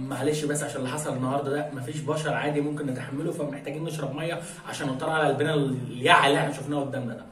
معلش بس عشان اللي حصل النهارده ده مفيش بشر عادي ممكن نتحمله فمحتاجين نشرب ميه عشن نطلع على قلبنا اليع اللي احنا شفناه قدامنا ده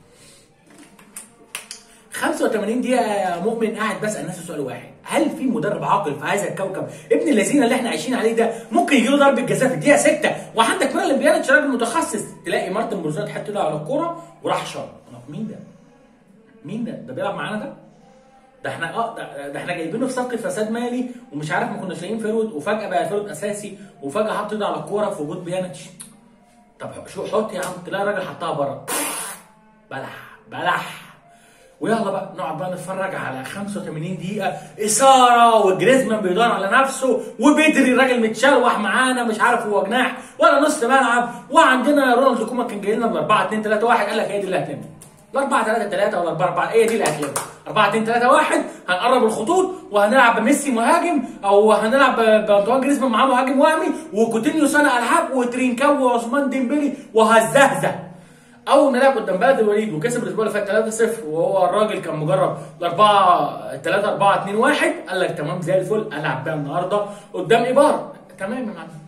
85 دقيقة يا مؤمن قاعد بسأل نفسي سؤال واحد، هل في مدرب عاقل في هذا الكوكب ابن الذين اللي احنا عايشين عليه ده ممكن يجي له ضربة جزاء في الدقيقة 6 وعندك ميرلين بيانيتش راجل متخصص تلاقي مارتن بروزات حط له على الكورة وراح شاط، مين ده؟ مين ده؟ ده بيلعب معانا ده؟ ده احنا اه ده, ده احنا جايبينه في صفقه فساد مالي ومش عارف ما كناش لاقيين فيرود وفجاه بقى فيرود اساسي وفجاه حط ايده على الكوره في وجود بيانيتش طب شو حط يا عم تلاقي الراجل حطها بره بلح بلح ويلا بقى نقعد بقى نتفرج على 85 دقيقة إثارة وجريزمان بيدور على نفسه وبدري الراجل متشوح معانا مش عارف هو جناح ولا نص ملعب وعندنا رونالد كومان كان جاي لنا ب 4 2 3 1 قال لك هي دي اللي هتلم ال 4 3 3 ولا 4 4 هي دي اللي هتلم 4 2 3 1 هنقرب الخطوط وهنلعب بميسي مهاجم او هنلعب بانطوان جريزمان معاه مهاجم وهمي وكوتينيو صانع العاب وترينكاو وعثمان ديمبلي وهزهزه اول ما لعب قدام بلد الوليد وكسب الاسبوع اللي فات 3-0 وهو الراجل كان مجرب ال 4 3 4 2 1 قال لك تمام زي الفل العب بقى النهارده قدام ايبار تمام يا معلم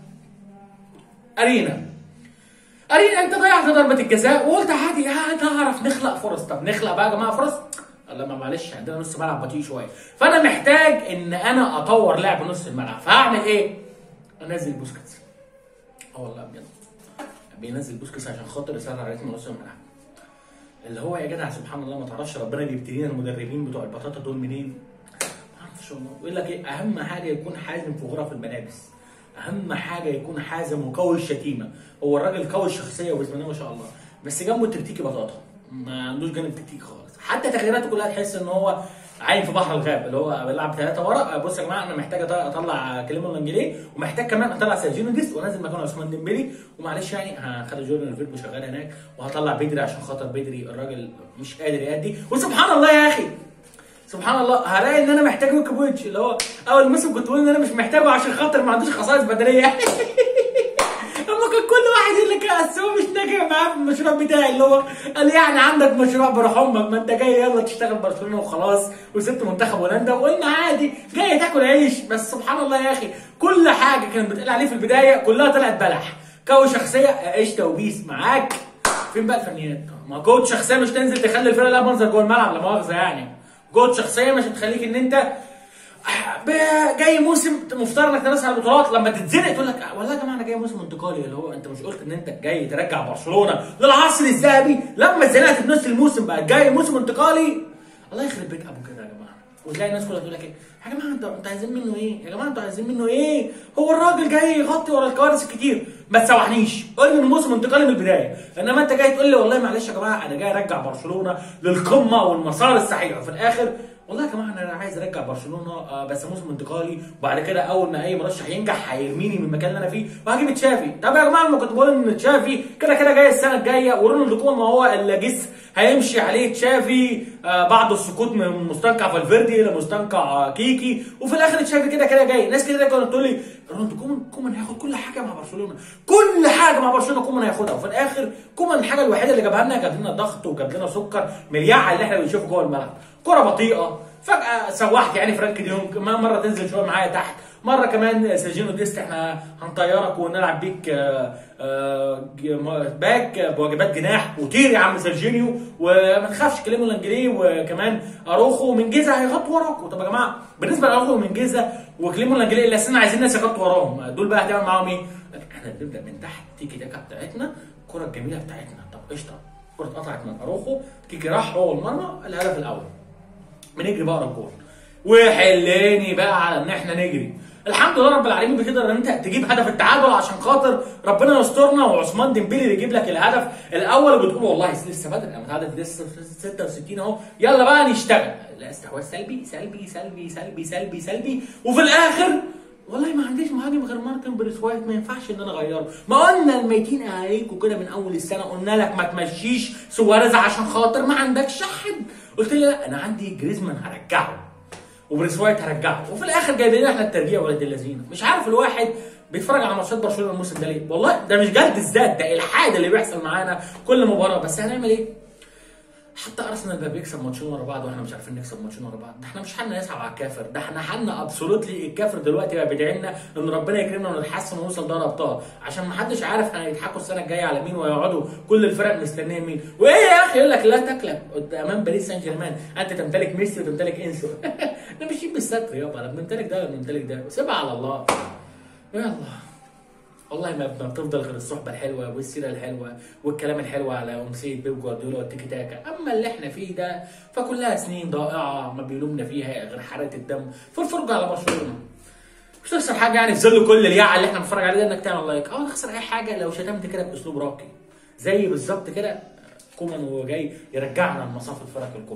ارينا ارينا انت ضيعت ضربه الجزاء وقلت عادي انت هعرف نخلق فرص طب نخلق بقى يا جماعه فرص قال ما معلش عندنا نص ملعب بطيء شويه فانا محتاج ان انا اطور لعب نص الملعب فهعمل ايه؟ انزل بوسكيتس اه والله بجد بينزل بوسكيتس عشان خاطر يسرع رتم نص الملعب اللي هو يا جدع سبحان الله ما تعرفش ربنا بيبتلينا المدربين بتوع البطاطا دول منين ما اعرفش والله يقول لك ايه اهم حاجه يكون حازم في غرف الملابس اهم حاجه يكون حازم وقوي الشتيمه هو الراجل قوي الشخصيه وبسم الله ما شاء الله بس جنبه التكتيكي بطاطا ما عندوش جانب تكتيكي خالص حتى تغييراته كلها تحس ان هو عايم في بحر الغاب اللي هو بيلعب ثلاثه ورا بص يا جماعه انا محتاج اطلع كليمون لانجليه ومحتاج كمان اطلع سيرجينو ديست وانزل مكانه عثمان ديمبلي ومعلش يعني هخلي جوردن الفيربو شغال هناك وهطلع بدري عشان خاطر بدري الراجل مش قادر يأدي وسبحان الله يا اخي سبحان الله هلاقي ان انا محتاج ويكوفيتش اللي هو اول موسم كنت بقول ان انا مش محتاجه عشان خاطر ما عندوش خصائص بدنيه اما كان كل واحد يقول لك اصل هو مش ناجح معاه في المشروع بتاعي اللي هو قال يعني عندك مشروع بروح امك ما انت جاي يلا تشتغل برشلونه وخلاص وسبت منتخب هولندا وقلنا عادي جاي تاكل عيش بس سبحان الله يا اخي كل حاجه كانت بتقال عليه في البدايه كلها طلعت بلح كوي شخصيه قشطه وبيس معاك فين بقى الفنيات؟ ما كوتش شخصيه مش تنزل تخلي الفرقه لها منظر جوه الملعب لا مؤاخذه يعني كوتش شخصيه مش هتخليك ان انت جاي موسم مفترض انك تنافس على البطولات لما تتزنق تقول لك والله يا جماعه انا جاي موسم انتقالي اللي هو انت مش قلت ان انت جاي ترجع برشلونه للعصر الذهبي لما اتزنقت في نص الموسم بقى جاي موسم انتقالي الله يخرب بيت ابو كده يا جماعه وتلاقي الناس كلها تقول لك ايه يا جماعه انتوا انتوا عايزين منه ايه؟ يا جماعه انتوا عايزين منه ايه؟ هو الراجل جاي يغطي ورا الكوارث الكتير ما تسوحنيش قول لي من موسم انتقالي من البدايه انما انت جاي تقول لي والله معلش يا جماعه انا جاي ارجع برشلونه للقمه والمسار الصحيح وفي الاخر والله يا جماعه انا عايز ارجع برشلونه آه بس موسم انتقالي وبعد كده اول ما اي مرشح ينجح هيرميني من المكان اللي انا فيه وهجيب تشافي طب يا جماعه ما كنت بقول ان تشافي كده كده جاي السنه الجايه ورونالد كومان ما هو الا جسر هيمشي عليه تشافي آه بعد السقوط من مستنقع فالفيردي الى مستنقع آه كيكي وفي الاخر تشافي كده كده جاي ناس كده كانت تقول لي رونالد كومان كومان هياخد كل حاجه مع برشلونه كل حاجه مع برشلونه كومان هياخدها وفي الاخر كومان الحاجه الوحيده اللي جابها لنا جاب لنا ضغط وجاب لنا سكر ملياع اللي احنا بنشوفه جوه الملعب كره بطيئه فجاه سوحت يعني فرانك ديونج مره تنزل شويه معايا تحت مره كمان سيرجينو ديست احنا هنطيرك ونلعب بيك باك بواجبات جناح وطير يا عم سيرجينيو وما تخافش كلمه الانجليه وكمان اروخو ومنجيزا هيغطوا وراكم طب يا جماعه بالنسبه لاروخو ومنجيزا وكلمه الانجليه اللي اصلا عايزين ناس يغطوا وراهم دول بقى هتعمل معاهم ايه؟ احنا بنبدا من تحت تيجي تاكا بتاعتنا الكره الجميله بتاعتنا طب قشطه الكره اتقطعت من اروخو كيكي راح هو المرمى الهدف الاول بنجري بقى الجول وحلاني بقى على ان احنا نجري الحمد لله رب العالمين بتقدر ان انت تجيب هدف التعادل عشان خاطر ربنا يسترنا وعثمان ديمبلي اللي يجيب لك الهدف الاول وبتقول والله لسه بدري انا الهدف لسه 66 اهو يلا بقى نشتغل لا استحواذ سلبي سلبي سلبي سلبي سلبي سلبي وفي الاخر والله ما عنديش مهاجم غير مارتن بريسوايت ما ينفعش ان انا اغيره ما قلنا الميتين عليكم كده من اول السنه قلنا لك ما تمشيش سواريز عشان خاطر ما عندكش حد قلت لي لا انا عندي جريزمان هرجعه وبريسوايت هرجعه وفي الاخر جايبين احنا الترجيع ولاد اللذينه مش عارف الواحد بيتفرج على ماتشات برشلونه الموسم ده ليه والله ده مش جلد الذات ده الحاد اللي بيحصل معانا كل مباراه بس هنعمل ايه حتى ارسنال بقى بيكسب ماتشين ورا بعض واحنا مش عارفين نكسب ماتشين ورا بعض ده احنا مش حالنا يصعب على الكافر ده احنا حالنا ابسولوتلي الكافر دلوقتي بقى بيدعي لنا ان ربنا يكرمنا ونتحسن ونوصل دوري ابطال عشان ما حدش عارف هيضحكوا السنه الجايه على مين ويقعدوا كل الفرق مستنيه مين وايه يا اخي يقول لك لا تكلب امام باريس سان جيرمان انت تمتلك ميسي وتمتلك انسو احنا ماشيين بالستر يابا لا بنمتلك ده ولا بنمتلك ده سيبها على الله يلا والله ما ما بتفضل غير الصحبه الحلوه والسيره الحلوه والكلام الحلو على امسيه بيب جوارديولا والتيكي تاكا اما اللي احنا فيه ده فكلها سنين ضائعه ما بيلومنا فيها غير حرقه الدم في الفرجه على برشلونه مش تخسر حاجه يعني في ظل كل اليعه اللي احنا بنتفرج عليه ده انك تعمل لايك اه تخسر اي حاجه لو شتمت كده باسلوب راقي زي بالظبط كده كومان وهو جاي يرجعنا لمصاف الفرق الكبرى